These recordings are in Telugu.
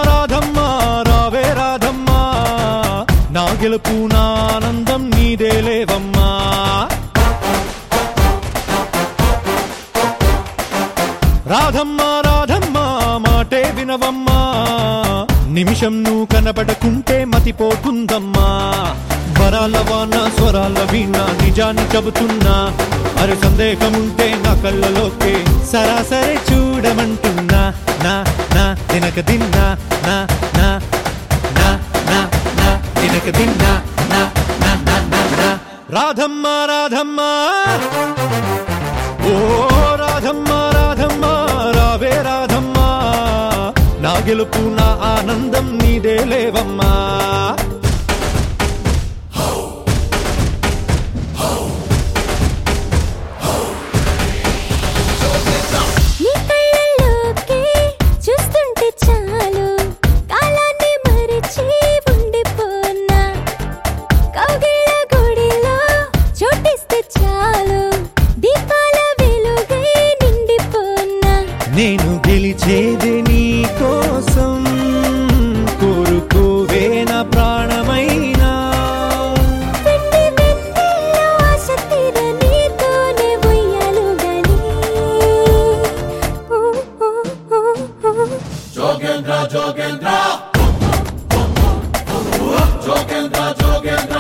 రాధమ్మ రావే రాధమ్మ నా గెలుపు నా ఆనందం నీదే లేవమ్మా రాధమ్మ రాధమ్మ మాటే వినవమ్మా నిమిషం నువ్వు కనబడకుంటే మతిపోతుందమ్మా వరాల వాన స్వరాల వీణ నిజాన్ని చెబుతున్నా అరే సందేహం ఉంటే నా కళ్ళలోకే సరాసరి చూడమంటున్నా నా నా తినక దిన్నా నా నా నా నా నా తినక దిన్నా నా నా నా నా నా రాధమ్మ రాధమ్మ ఓ రాధమ్మ రాధమ్మ రావే రాధమ్మ నా గెలుపు నా ఆనందం నీదే లేవమ్మా నీ కళ్ళల్లోకి చూస్తుంటే చాలు కాలాన్ని మరిచి ఉండిపోనా కౌగిళ్ళ గుడిలో చోటిస్తే చాలు దీపాల వెలుగై నిండిపోనా నేను గెలిచేది నీ కోసం కోరుకోవే నా ప్రాణమైనా వెండి వెన్నెల్లో ఆశ తీర నీతోనే ఉయ్యాలు గాని ఊ, ఊ, ఊ, ఊ. జోగేంద్ర జోగేంద్ర జోగేంద్ర జోగేంద్ర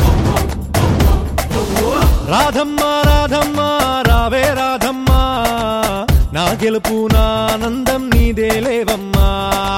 రాధమ్మ రాధమ్మ రావే రాధమ్మ నా గెలుపు నా ఆనందం నీదే లేవమ్మా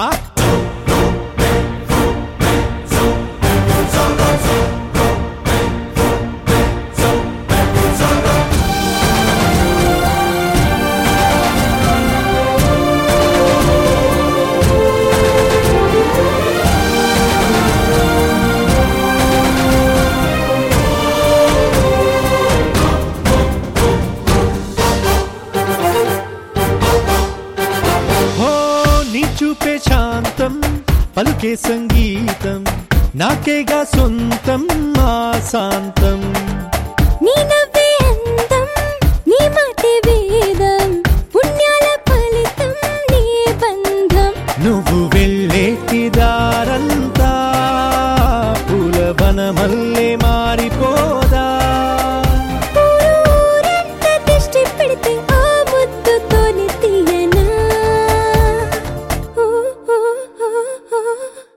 హో నీ చూపే శాంతం పలుకే సంగీతం నాకేగా సొంతం మా శాంతం నీ నవ్వే అందం నీ మాటే వేదం పుణ్యాల ఫలితం నీ బంధం నువ్వు వెళ్ళేటి దారంతా పూలవనమల్లే మారిపోదా ఊరంత దిష్టి పెడితే ఆ ముద్దుతోని తీయనా ఊ, ఊ, ఊ, ఊ.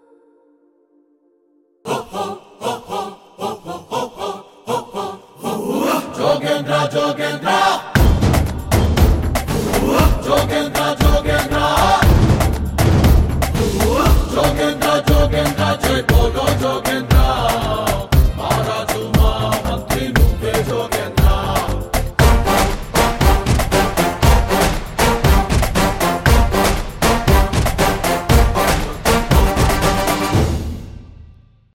జోగేంద్ర జోగేంద్ర జోగేంద్ర జోగేంద్ర జోగేంద్ర జోగేంద్ర జై బోలో జోగేంద్ర